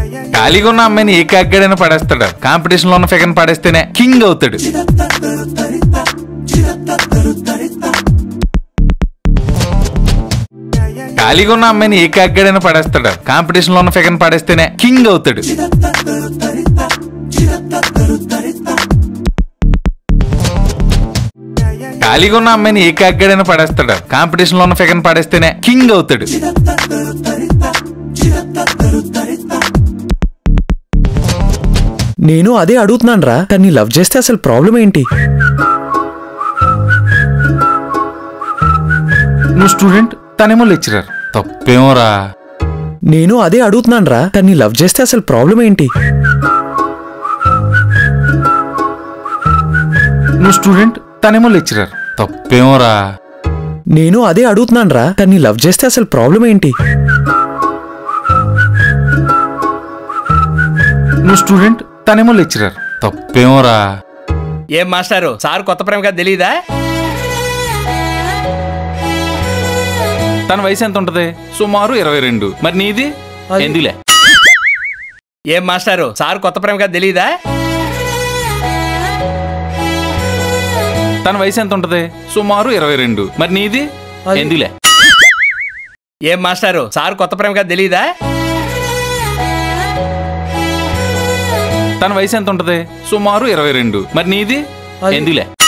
ఖాళీగా ఉన్న అమ్మాయిని ఏ కాగ్గాడైనా పడేస్తాడు కాంపిటీషన్ లో ఉన్న ఫిగర్ పడేస్తేనే కింగ్ అవుతాడు ఖాళీగా ఉన్న అమ్మాయిని ఏ కాగ్గాడైనా పడేస్తాడు కాంపిటీషన్ లో ఉన్న ఫిగర్ పడేస్తేనే కింగ్ అవుతాడు ఖాళీగా ఉన్న అమ్మాయిని ఏ కాగ్గాడైనా పడేస్తాడు కాంపిటీషన్ లో ఉన్న ఫిగర్ పడేస్తేనే కింగ్ అవుతాడు నేను అదే అడుగుతున్నాను రా కానీ లవ్ చేస్తే అసలు ప్రాబ్లం ఏంటి నువ్వు స్టూడెంట్ తనేమో లెక్చరర్ తప్పేమోరా నేను అదే అడుగుతున్నాను రా కానీ లవ్ చేస్తే అసలు ప్రాబ్లం ఏంటి నువ్వు స్టూడెంట్ తనేమో లెక్చరర్ తప్పేమోరా నేను అదే అడుగుతున్నాను రా కానీ లవ్ చేస్తే అసలు ప్రాబ్లం ఏంటి నువ్వు స్టూడెంట్ తనేమో లెక్చరర్ తప్పేమోరా ఏం మాస్టారు సార్ కొత్త ప్రేమగా తెలీదా తన వయసు ఎంత ఉంటది సుమారు ఇరవై రెండు మరి నీది ఎందులే ఏం మాస్టారు సార్ కొత్త ప్రేమగా తెలీదా తన వయసు ఎంత ఉంటది సుమారు ఇరవై రెండు మరి నీది ఎందులే ఏం మాస్టారు సార్ కొత్త ప్రేమగా తెలీదా తన వయసు ఎంత ఉంటది సుమారు ఇరవై రెండు మరి నీది ఎందులే